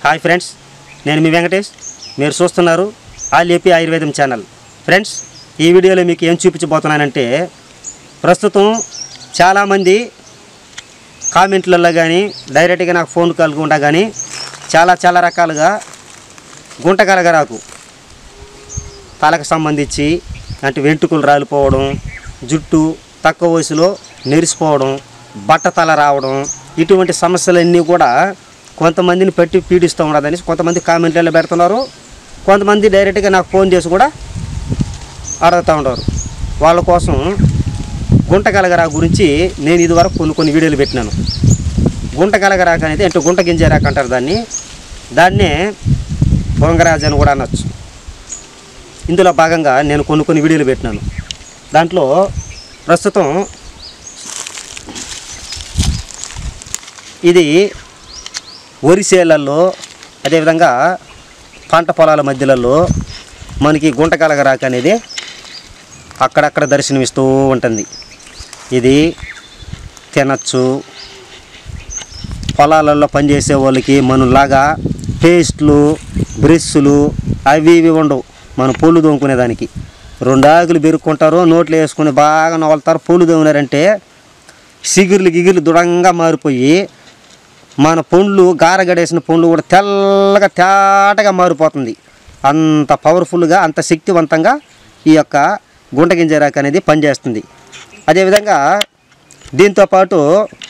Hi friends నేను మీ వెంకటేష్ మీరు చూస్తున్నారు ఆల్ ఏపీ ఆయుర్వేదం ఛానల్ ఫ్రెండ్స్ ఈ వీడియోలో మీకు ఏం చూపించబోతున్నానంటే ప్రస్తుతం చాలామంది కామెంట్లలో కానీ డైరెక్ట్గా నాకు ఫోన్ కాల్ గుండా కానీ చాలా చాలా రకాలుగా గుంటగలగరాకు తలకు సంబంధించి అంటే వెంట్రుకలు రాలిపోవడం జుట్టు తక్కువ వయసులో నెరిసిపోవడం బట్టతల రావడం ఇటువంటి సమస్యలన్నీ కూడా కొంతమందిని పెట్టి పీడిస్తూ ఉండదని కొంతమంది కామెంట్లలో పెడుతున్నారు కొంతమంది డైరెక్ట్గా నాకు ఫోన్ చేసి కూడా అడుగుతూ ఉండరు వాళ్ళ కోసం గుంట కలగరా గురించి నేను ఇదివరకు కొన్ని కొన్ని వీడియోలు పెట్టినాను గుంట కలగరాక అనేది అంటే గుంట గింజరాక అంటారు దాన్ని దాన్నే పొంగరాజు అని కూడా అనొచ్చు ఇందులో భాగంగా నేను కొన్ని కొన్ని వీడియోలు పెట్టినాను దాంట్లో ప్రస్తుతం ఇది వరి చేలల్లో అదేవిధంగా పంట పొలాల మధ్యలలో మనకి గుంట కలగరాక అనేది అక్కడక్కడ దర్శనమిస్తూ ఉంటుంది ఇది తినచ్చు పొలాలలో పనిచేసే వాళ్ళకి మనలాగా పేస్ట్లు బ్రష్లు అవి ఇవి ఉండవు మనం పూలు దోముకునేదానికి రెండు ఆకులు బెరుక్కుంటారు నోట్లో వేసుకుని బాగా నవలుతారు పూలు దోమినారంటే సిగుర్లు గిగుర్లు దృఢంగా మారిపోయి మన పండ్లు గారగడేసిన పండ్లు కూడా తెల్లగా తేటగా మారిపోతుంది అంత పవర్ఫుల్గా అంత శక్తివంతంగా ఈ యొక్క గుంట గింజరాకు అనేది పనిచేస్తుంది అదేవిధంగా దీంతోపాటు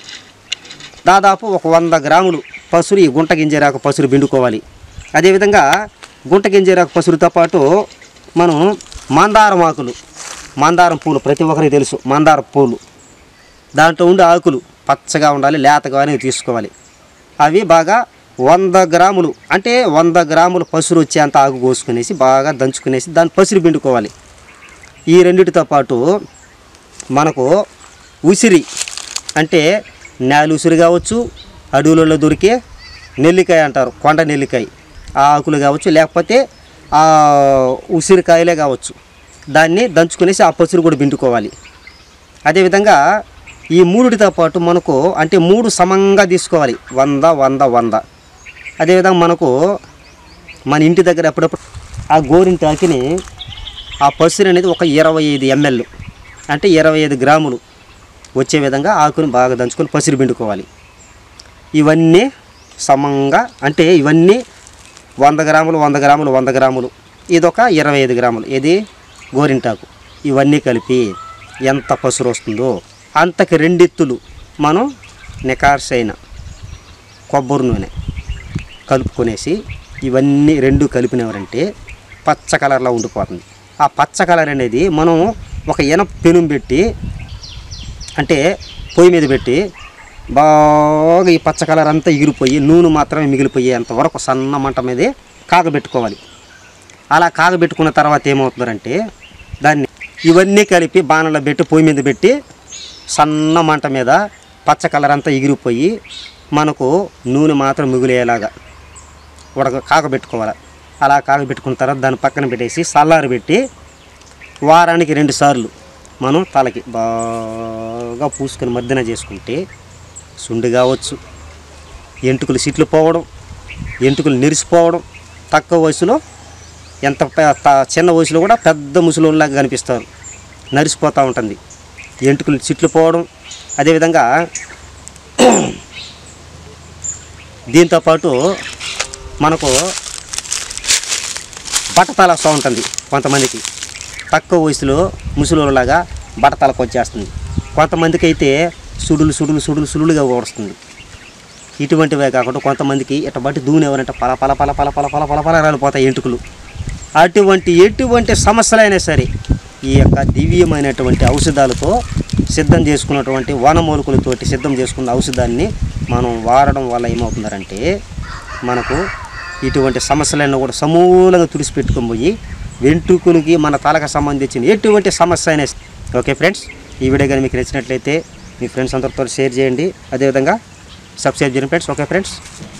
దాదాపు ఒక వంద గ్రాములు పసురు ఈ గుంట గింజరాకు పసురు పిండుకోవాలి అదేవిధంగా గుంట గింజరాకు పసురుతో పాటు మనం మందారం ఆకులు మందారం పూలు ప్రతి ఒక్కరికి తెలుసు మందార పూలు దాంట్లో ఉండే ఆకులు పచ్చగా ఉండాలి లేతగా అనేవి తీసుకోవాలి అవి బాగా వంద గ్రాములు అంటే వంద గ్రాములు పసురు వచ్చేంత ఆకు కోసుకునేసి బాగా దంచుకునేసి దాన్ని పసురు పిండుకోవాలి ఈ రెండిటితో పాటు మనకు ఉసిరి అంటే నేల ఉసిరి కావచ్చు అడవులలో దొరికే నెల్లికాయ అంటారు కొండ నెల్లికాయ ఆ ఆకులు కావచ్చు లేకపోతే ఆ ఉసిరికాయలే కావచ్చు దాన్ని దంచుకునేసి ఆ పసురు కూడా పిండుకోవాలి అదేవిధంగా ఈ మూడిటితో పాటు మనకు అంటే మూడు సమంగా తీసుకోవాలి వంద వంద వంద అదేవిధంగా మనకు మన ఇంటి దగ్గర అప్పుడప్పుడు ఆ గోరింటాకిని ఆ పసురు అనేది ఒక ఇరవై ఐదు ఎంఎల్ అంటే ఇరవై ఐదు గ్రాములు వచ్చే విధంగా ఆకుని బాగా దంచుకొని పసురు పిండుకోవాలి ఇవన్నీ సమంగా అంటే ఇవన్నీ వంద గ్రాములు వంద గ్రాములు వంద గ్రాములు ఇదొక ఇరవై ఐదు గ్రాములు ఇది గోరింటాకు ఇవన్నీ కలిపి ఎంత పసురు వస్తుందో అంతకి రెండిత్తులు మనం నికార్సైన కొబ్బరి నూనె కలుపుకొనేసి ఇవన్నీ రెండు కలిపినవరంటే పచ్చ కలర్లో ఉండిపోతుంది ఆ పచ్చ కలర్ అనేది మనం ఒక ఎనప పెనుం పెట్టి అంటే పొయ్యి మీద పెట్టి బాగా ఈ పచ్చ కలర్ అంతా ఎగిరిపోయి నూనె మాత్రమే మిగిలిపోయేంత వరకు సన్న మంట మీదే కాగబెట్టుకోవాలి అలా కాగబెట్టుకున్న తర్వాత ఏమవుతుందంటే దాన్ని ఇవన్నీ కలిపి బాణలో పెట్టి పొయ్యి మీద పెట్టి సన్న మంట మీద పచ్చ కలర్ అంతా ఎగిరిపోయి మనకు నూనె మాత్రం మిగిలేలాగా ఉడక కాగబెట్టుకోవాలి అలా కాగబెట్టుకున్న తర్వాత దాన్ని పక్కన పెట్టేసి సల్లారు పెట్టి వారానికి రెండు సార్లు మనం తలకి బాగా పూసుకొని మర్దన చేసుకుంటే సుండి కావచ్చు ఎంటుకలు సిట్లు పోవడం ఎంటుకలు నెరిసిపోవడం తక్కువ వయసులో ఎంత పె- త- చిన్న వయసులో కూడా పెద్ద ముసలిలాగా కనిపిస్తారు నరిసిపోతూ ఉంటుంది ఎంటుకలు చిట్లు పోవడం అదేవిధంగా దీంతోపాటు మనకు బట్టతల వస్తూ ఉంటుంది కొంతమందికి తక్కువ వయసులో ముసలిలాగా బట్టతలకు వచ్చేస్తుంది కొంతమందికి అయితే సుడులు సుడులు సుడులు సుడులుగా ఓడుస్తుంది ఇటువంటివే కాకుండా కొంతమందికి ఇట్ట బట్టి దూని ఎవరంటే పల పల పల పల పల పల పల పల రాలిపోతాయి ఎంటుకలు అటువంటి ఎటువంటి సమస్యలైనా సరే ఈ యొక్క దివ్యమైనటువంటి ఔషధాలతో సిద్ధం చేసుకున్నటువంటి వనమూలికలతోటి సిద్ధం చేసుకున్న ఔషధాన్ని మనం వాడడం వల్ల ఏమవుతుందంటే మనకు ఇటువంటి సమస్యలన్నీ కూడా సమూలంగా తుడిచిపెట్టుకొని పోయి వెంట్రుకలకి మన తలకు సంబంధించిన ఎటువంటి సమస్య అయినా సరే. ఓకే ఫ్రెండ్స్ ఈ వీడియో కానీ మీకు నచ్చినట్లయితే మీ ఫ్రెండ్స్ అందరితో షేర్ చేయండి అదేవిధంగా సబ్స్క్రైబ్ చేయండి ఫ్రెండ్స్ ఓకే ఫ్రెండ్స్